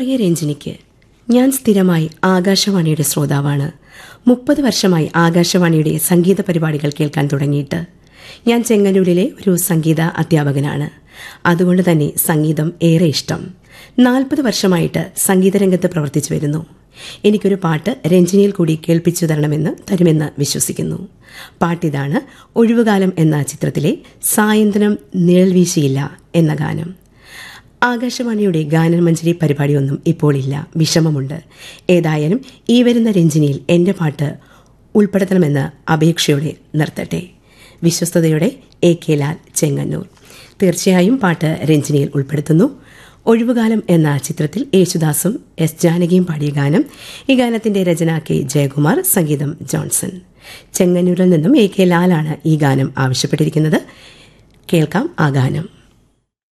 പ്രിയ രഞ്ജിനിക്ക് ഞാൻ സ്ഥിരമായി ആകാശവാണിയുടെ ശ്രോതാവാണ് മുപ്പത് വർഷമായി ആകാശവാണിയുടെ സംഗീത പരിപാടികൾ കേൾക്കാൻ തുടങ്ങിയിട്ട് ഞാൻ ചെങ്ങന്നൂരിലെ ഒരു സംഗീത അധ്യാപകനാണ് അതുകൊണ്ട് തന്നെ സംഗീതം ഏറെ ഇഷ്ടം നാൽപ്പത് വർഷമായിട്ട് സംഗീതരംഗത്ത് പ്രവർത്തിച്ചു വരുന്നു എനിക്കൊരു പാട്ട് രഞ്ജിനിയിൽ കൂടി കേൾപ്പിച്ചു തരണമെന്ന് തരുമെന്ന് വിശ്വസിക്കുന്നു പാട്ടിതാണ് ഒഴിവുകാലം എന്ന ചിത്രത്തിലെ സായന്ത്രം നിഴൽ വീശിയില്ല എന്ന ഗാനം ആകാശവാണിയുടെ ഗാനമഞ്ജരി പരിപാടിയൊന്നും ഇപ്പോൾ ഇല്ല വിഷമമുണ്ട് ഏതായാലും ഈ വരുന്ന രഞ്ജിനിയിൽ എന്റെ പാട്ട് ഉൾപ്പെടുത്തണമെന്ന് അപേക്ഷയോടെ നിർത്തട്ടെ വിശ്വസ്തയോടെ എ കെ ലാൽ ചെങ്ങന്നൂർ തീർച്ചയായും പാട്ട് രഞ്ജിനിയിൽ ഉൾപ്പെടുത്തുന്നു ഒഴിവുകാലം എന്ന ചിത്രത്തിൽ യേശുദാസും എസ് ജാനകിയും പാടിയ ഗാനം ഈ ഗാനത്തിന്റെ രചന കെ ജയകുമാർ സംഗീതം ജോൺസൺ ചെങ്ങന്നൂരിൽ നിന്നും എ കെ ലാലാണ് ഈ ഗാനം ആവശ്യപ്പെട്ടിരിക്കുന്നത് കേൾക്കാം ആ ഗാനം